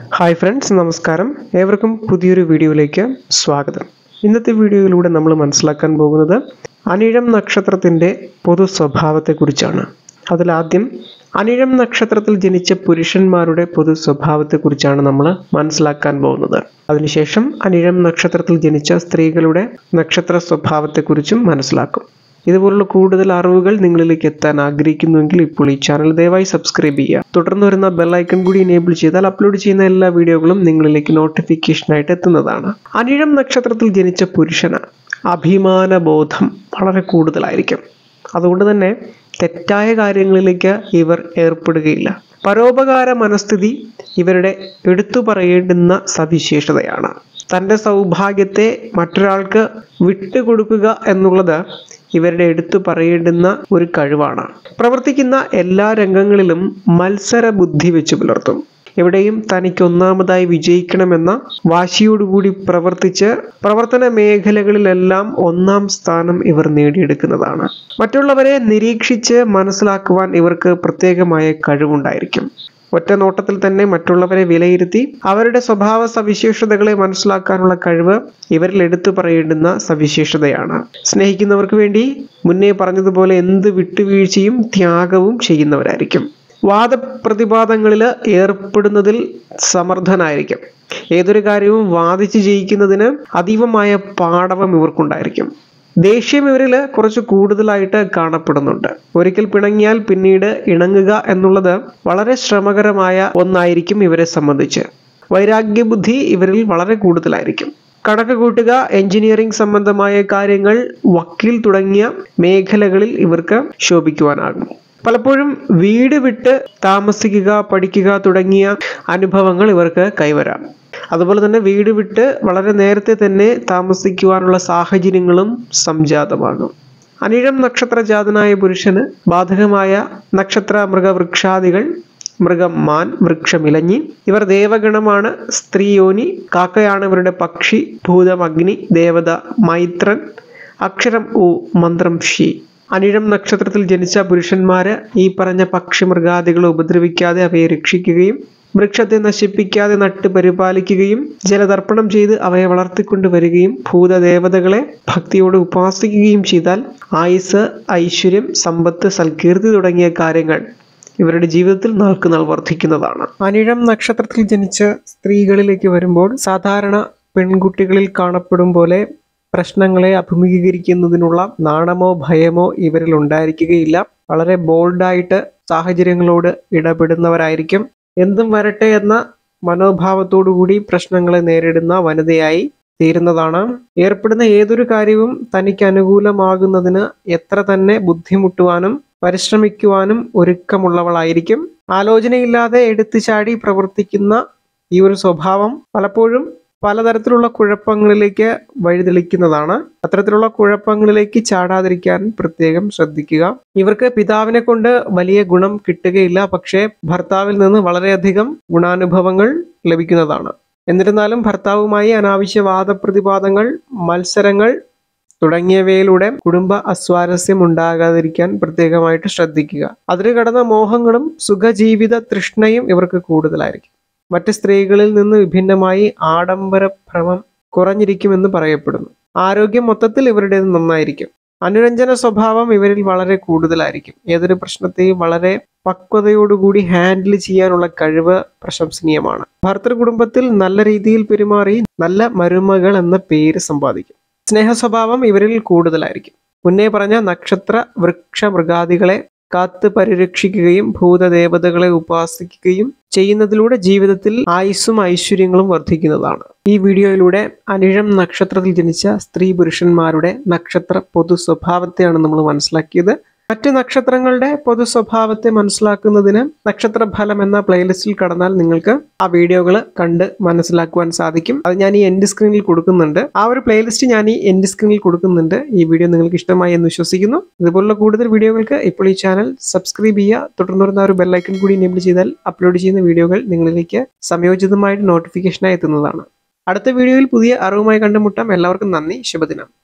hi friends നമസ്കാരം ഏവർക്കും പുതിയൊരു വീഡിയോയിലേക്ക് സ്വാഗതം ഇന്നത്തെ വീഡിയോയിലൂടെ നമ്മൾ മനസ്സിലാക്കാൻ പോകുന്നത് അനിഴം നക്ഷത്രത്തിൻ്റെ പൊതു സ്വഭാവത്തെക്കുറിച്ചാണ് അതിലാദ്യം അനിഴം നക്ഷത്രത്തിൽ ജനിച്ച പുരുഷന്മാരുടെ പൊതു സ്വഭാവത്തെക്കുറിച്ചാണ് നമ്മൾ മനസ്സിലാക്കാൻ പോകുന്നത് അതിനുശേഷം അനിഴം നക്ഷത്രത്തിൽ ജനിച്ച സ്ത്രീകളുടെ നക്ഷത്ര സ്വഭാവത്തെക്കുറിച്ചും മനസ്സിലാക്കും ഇതുപോലുള്ള കൂടുതൽ അറിവുകൾ നിങ്ങളിലേക്ക് എത്താൻ ആഗ്രഹിക്കുന്നുവെങ്കിൽ ഇപ്പോൾ ഈ ചാനൽ ദയവായി സബ്സ്ക്രൈബ് ചെയ്യുക തുടർന്ന് വരുന്ന ബെല്ലൈക്കൺ കൂടി എനേബിൾ ചെയ്താൽ അപ്ലോഡ് ചെയ്യുന്ന എല്ലാ വീഡിയോകളും നിങ്ങളിലേക്ക് നോട്ടിഫിക്കേഷനായിട്ട് എത്തുന്നതാണ് അനിഴം നക്ഷത്രത്തിൽ ജനിച്ച പുരുഷന് അഭിമാനബോധം വളരെ കൂടുതലായിരിക്കും അതുകൊണ്ട് തന്നെ തെറ്റായ കാര്യങ്ങളിലേക്ക് ഇവർ ഏർപ്പെടുകയില്ല പരോപകാര മനസ്ഥിതി ഇവരുടെ എടുത്തു പറയേണ്ടുന്ന സവിശേഷതയാണ് തൻ്റെ സൗഭാഗ്യത്തെ മറ്റൊരാൾക്ക് വിട്ടുകൊടുക്കുക എന്നുള്ളത് ഇവരുടെ എടുത്തു പറയേണ്ടുന്ന ഒരു കഴിവാണ് പ്രവർത്തിക്കുന്ന എല്ലാ രംഗങ്ങളിലും മത്സര ബുദ്ധി വെച്ച് പുലർത്തും എവിടെയും തനിക്ക് ഒന്നാമതായി വിജയിക്കണമെന്ന വാശിയോടുകൂടി പ്രവർത്തിച്ച് പ്രവർത്തന മേഖലകളിലെല്ലാം ഒന്നാം സ്ഥാനം ഇവർ നേടിയെടുക്കുന്നതാണ് മറ്റുള്ളവരെ നിരീക്ഷിച്ച് മനസ്സിലാക്കുവാൻ ഇവർക്ക് പ്രത്യേകമായ കഴിവുണ്ടായിരിക്കും ഒറ്റ നോട്ടത്തിൽ തന്നെ മറ്റുള്ളവരെ വിലയിരുത്തി അവരുടെ സ്വഭാവ സവിശേഷതകളെ മനസ്സിലാക്കാനുള്ള കഴിവ് ഇവരിൽ എടുത്തു പറയേണ്ടുന്ന സവിശേഷതയാണ് സ്നേഹിക്കുന്നവർക്ക് വേണ്ടി മുന്നേ പറഞ്ഞതുപോലെ എന്ത് വിട്ടുവീഴ്ചയും ത്യാഗവും ചെയ്യുന്നവരായിരിക്കും വാദപ്രതിവാദങ്ങളിൽ ഏർപ്പെടുന്നതിൽ സമർത്ഥനായിരിക്കും ഏതൊരു കാര്യവും വാദിച്ച് ജയിക്കുന്നതിന് അതീവമായ പാടവം ഇവർക്കുണ്ടായിരിക്കും ദേഷ്യം ഇവരിൽ കുറച്ച് കൂടുതലായിട്ട് കാണപ്പെടുന്നുണ്ട് ഒരിക്കൽ പിണങ്ങിയാൽ പിന്നീട് ഇണങ്ങുക എന്നുള്ളത് വളരെ ശ്രമകരമായ ഒന്നായിരിക്കും ഇവരെ സംബന്ധിച്ച് വൈരാഗ്യബുദ്ധി ഇവരിൽ വളരെ കൂടുതലായിരിക്കും കണക്ക് കൂട്ടുക എഞ്ചിനീയറിംഗ് സംബന്ധമായ കാര്യങ്ങൾ വക്കീൽ തുടങ്ങിയ മേഖലകളിൽ ഇവർക്ക് ശോഭിക്കുവാനാകും പലപ്പോഴും വീട് വിട്ട് താമസിക്കുക പഠിക്കുക തുടങ്ങിയ അനുഭവങ്ങൾ ഇവർക്ക് കൈവരാം അതുപോലെ തന്നെ വീട് വിട്ട് വളരെ നേരത്തെ തന്നെ താമസിക്കുവാനുള്ള സാഹചര്യങ്ങളും സംജാതമാകും അനിഴം നക്ഷത്രജാതനായ പുരുഷന് ബാധകമായ നക്ഷത്ര മൃഗവൃക്ഷാദികൾ മൃഗം മാൻ വൃക്ഷമിലഞ്ഞി ഇവർ ദേവഗണമാണ് സ്ത്രീയോനി കാക്കയാണ് ഇവരുടെ പക്ഷി ഭൂതം അഗ്നി ദേവത മൈത്രൻ അക്ഷരം ഉ മന്ത്രം ഷി അനിഴം നക്ഷത്രത്തിൽ ജനിച്ച പുരുഷന്മാര് ഈ പറഞ്ഞ പക്ഷി മൃഗാദികളെ ഉപദ്രവിക്കാതെ അവയെ രക്ഷിക്കുകയും വൃക്ഷത്തെ നശിപ്പിക്കാതെ നട്ട് പരിപാലിക്കുകയും ജലതർപ്പണം ചെയ്ത് അവയെ വളർത്തിക്കൊണ്ട് വരികയും ഭൂതദേവതകളെ ഭക്തിയോട് ഉപാസിക്കുകയും ചെയ്താൽ ആയുസ് ഐശ്വര്യം സമ്പത്ത് സൽകീർത്തി തുടങ്ങിയ കാര്യങ്ങൾ ഇവരുടെ ജീവിതത്തിൽ നാൾക്കുനാൾ വർദ്ധിക്കുന്നതാണ് അനിഴം നക്ഷത്രത്തിൽ ജനിച്ച സ്ത്രീകളിലേക്ക് വരുമ്പോൾ സാധാരണ പെൺകുട്ടികളിൽ കാണപ്പെടും പോലെ പ്രശ്നങ്ങളെ അഭിമുഖീകരിക്കുന്നതിനുള്ള നാണമോ ഭയമോ ഇവരിൽ ഉണ്ടായിരിക്കുകയില്ല വളരെ ബോൾഡായിട്ട് സാഹചര്യങ്ങളോട് ഇടപെടുന്നവരായിരിക്കും എന്തും വരട്ടെ എന്ന മനോഭാവത്തോടുകൂടി പ്രശ്നങ്ങളെ നേരിടുന്ന വനിതയായി തീരുന്നതാണ് ഏർപ്പെടുന്ന ഏതൊരു കാര്യവും തനിക്ക് അനുകൂലമാകുന്നതിന് എത്ര തന്നെ ബുദ്ധിമുട്ടുവാനും പരിശ്രമിക്കുവാനും ഒരുക്കമുള്ളവളായിരിക്കും ആലോചനയില്ലാതെ എടുത്തുചാടി പ്രവർത്തിക്കുന്ന ഈ ഒരു സ്വഭാവം പലപ്പോഴും പലതരത്തിലുള്ള കുഴപ്പങ്ങളിലേക്ക് വഴിതെളിക്കുന്നതാണ് അത്തരത്തിലുള്ള കുഴപ്പങ്ങളിലേക്ക് ചാടാതിരിക്കാൻ പ്രത്യേകം ശ്രദ്ധിക്കുക ഇവർക്ക് പിതാവിനെ കൊണ്ട് വലിയ ഗുണം കിട്ടുകയില്ല പക്ഷേ ഭർത്താവിൽ നിന്ന് വളരെയധികം ഗുണാനുഭവങ്ങൾ ലഭിക്കുന്നതാണ് എന്നിരുന്നാലും ഭർത്താവുമായി അനാവശ്യ വാദപ്രതിവാദങ്ങൾ മത്സരങ്ങൾ തുടങ്ങിയവയിലൂടെ കുടുംബ അസ്വാരസ്യം ഉണ്ടാകാതിരിക്കാൻ പ്രത്യേകമായിട്ട് ശ്രദ്ധിക്കുക അതിന് കടന്ന മോഹങ്ങളും സുഖജീവിത തൃഷ്ണയും ഇവർക്ക് കൂടുതലായിരിക്കും മറ്റ് സ്ത്രീകളിൽ നിന്ന് വിഭിന്നമായി ആഡംബര ഭ്രമം കുറഞ്ഞിരിക്കുമെന്ന് പറയപ്പെടുന്നു ആരോഗ്യം മൊത്തത്തിൽ ഇവരുടേത് നന്നായിരിക്കും അനുരഞ്ജന സ്വഭാവം ഇവരിൽ വളരെ കൂടുതലായിരിക്കും ഏതൊരു പ്രശ്നത്തെയും വളരെ പക്വതയോടുകൂടി ഹാൻഡിൽ ചെയ്യാനുള്ള കഴിവ് പ്രശംസനീയമാണ് ഭർത്തൃ കുടുംബത്തിൽ നല്ല രീതിയിൽ പെരുമാറി നല്ല മരുമകൾ എന്ന പേര് സമ്പാദിക്കും സ്നേഹ സ്വഭാവം ഇവരിൽ കൂടുതലായിരിക്കും മുന്നേ പറഞ്ഞ നക്ഷത്ര വൃക്ഷ മൃഗാദികളെ കാത്ത് പരിരക്ഷിക്കുകയും ഭൂതദേവതകളെ ഉപാസിക്കുകയും ചെയ്യുന്നതിലൂടെ ജീവിതത്തിൽ ആയുസ്സും ഐശ്വര്യങ്ങളും വർദ്ധിക്കുന്നതാണ് ഈ വീഡിയോയിലൂടെ അനിഴം നക്ഷത്രത്തിൽ ജനിച്ച സ്ത്രീ പുരുഷന്മാരുടെ നക്ഷത്ര പൊതു സ്വഭാവത്തെയാണ് നമ്മൾ മനസ്സിലാക്കിയത് മറ്റ് നക്ഷത്രങ്ങളുടെ പൊതു സ്വഭാവത്തെ മനസ്സിലാക്കുന്നതിന് നക്ഷത്ര ഫലം എന്ന പ്ലേലിസ്റ്റിൽ കടന്നാൽ നിങ്ങൾക്ക് ആ വീഡിയോകൾ കണ്ട് മനസ്സിലാക്കുവാൻ സാധിക്കും അത് ഞാൻ ഈ എൻഡ് സ്ക്രീനിൽ കൊടുക്കുന്നുണ്ട് ആ ഒരു പ്ലേലിസ്റ്റ് ഞാൻ ഈ എൻഡ് സ്ക്രീനിൽ കൊടുക്കുന്നുണ്ട് ഈ വീഡിയോ നിങ്ങൾക്ക് ഇഷ്ടമായി എന്ന് വിശ്വസിക്കുന്നു ഇതുപോലുള്ള കൂടുതൽ വീഡിയോകൾക്ക് ഇപ്പോൾ ഈ ചാനൽ സബ്സ്ക്രൈബ് ചെയ്യുക തുടർന്ന് വരുന്ന ഒരു ബെല്ലൈക്കൺ കൂടി എനേബിൾ ചെയ്താൽ അപ്ലോഡ് ചെയ്യുന്ന വീഡിയോകൾ നിങ്ങളിലേക്ക് സംയോജിതമായിട്ട് നോട്ടിഫിക്കേഷനായി എത്തുന്നതാണ് അടുത്ത വീഡിയോയിൽ പുതിയ അറിവുമായി കണ്ടുമുട്ടാം എല്ലാവർക്കും നന്ദി ശുഭദിനം